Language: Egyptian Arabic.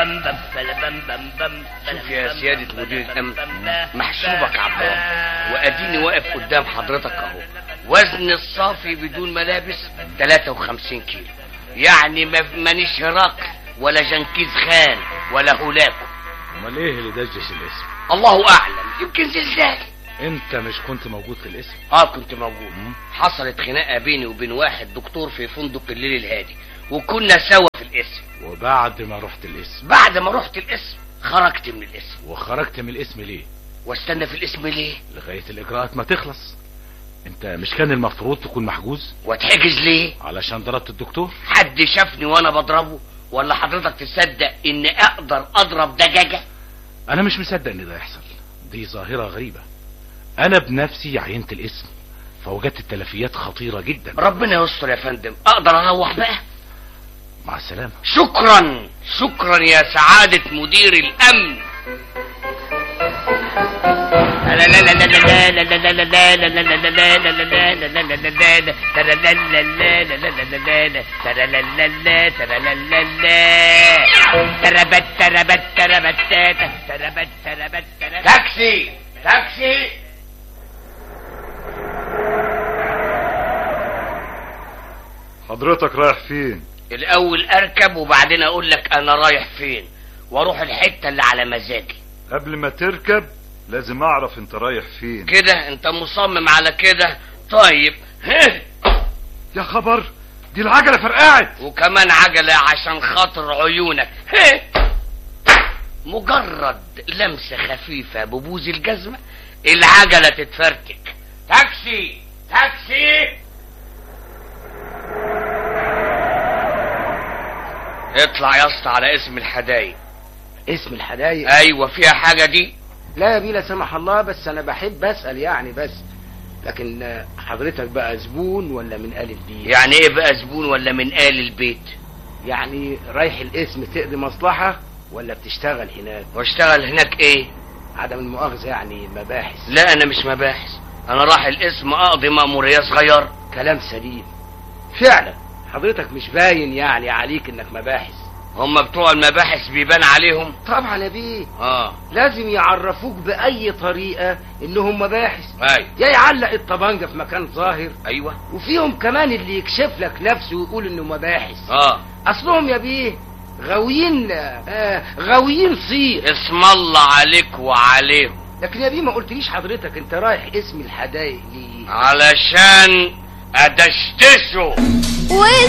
شوف يا سيادة مدير الأمن محسوبك عبد وأديني واقف قدام حضرتك أهو وزن الصافي بدون ملابس 53 كيلو يعني ما مانيش هرقل ولا جنكيز خان ولا هولاكو امال ايه اللي دجش الاسم الله أعلم يمكن زلزال انت مش كنت موجود في الاسم اه كنت موجود حصلت خناقة بيني وبين واحد دكتور في فندق الليل الهادي وكنا سوا في الاسم وبعد ما رحت الاسم بعد ما رحت الاسم خرجت من الاسم وخرجت من الاسم ليه واستنى في الاسم ليه لغاية الاجراءات ما تخلص انت مش كان المفروض تكون محجوز واتحجز ليه علشان ضربت الدكتور حد شافني وانا بضربه ولا حضرتك تصدق ان اقدر اضرب دجاجة انا مش مصدق ان ده يحصل دي ظاهرة غريبة انا بنفسي عينت الاسم فوجدت التلفيات خطيرة جدا ربنا يستر يا فندم اقدر اروح بقى مع السلامة شكرا شكرا يا سعادة مدير الامن تاكسي تاكسي حضرتك رايح فين الاول اركب وبعدين اقول لك انا رايح فين واروح الحتة اللي على مزاجي قبل ما تركب لازم اعرف انت رايح فين كده انت مصمم على كده طيب ها يا خبر دي العجلة فرقعت وكمان عجلة عشان خاطر عيونك ها مجرد لمسة خفيفة ببوز الجزمة العجلة تتفرتك تاكسي تاكسي اطلع يا اسطى على اسم الحدايق اسم الحدايق ايوه فيها حاجة دي لا يا بيه لا سمح الله بس انا بحب اسال يعني بس لكن آه، حضرتك بقى زبون ولا من آل البيت يعني ايه بقى زبون ولا من آل البيت يعني رايح الاسم تقضي مصلحة ولا بتشتغل هناك واشتغل هناك ايه عدم المؤاخذة يعني مباحث لا انا مش مباحث انا راح الاسم اقضي مأمورية صغير كلام سليم فعلا حضرتك مش باين يعني عليك انك مباحث هم بتوع المباحث بيبان عليهم طبعا يا بيه اه لازم يعرفوك بأي طريقة انهم مباحث ايوه يا يعلق الطبانجة في مكان ظاهر ايوه وفيهم كمان اللي يكشف لك نفسه ويقول انه مباحث اه اصلهم يا بيه غاويين آه غاويين صير اسم الله عليك وعليهم لكن يا بيه ما قلتليش حضرتك انت رايح اسم الحدايق ليه علشان ادشتشه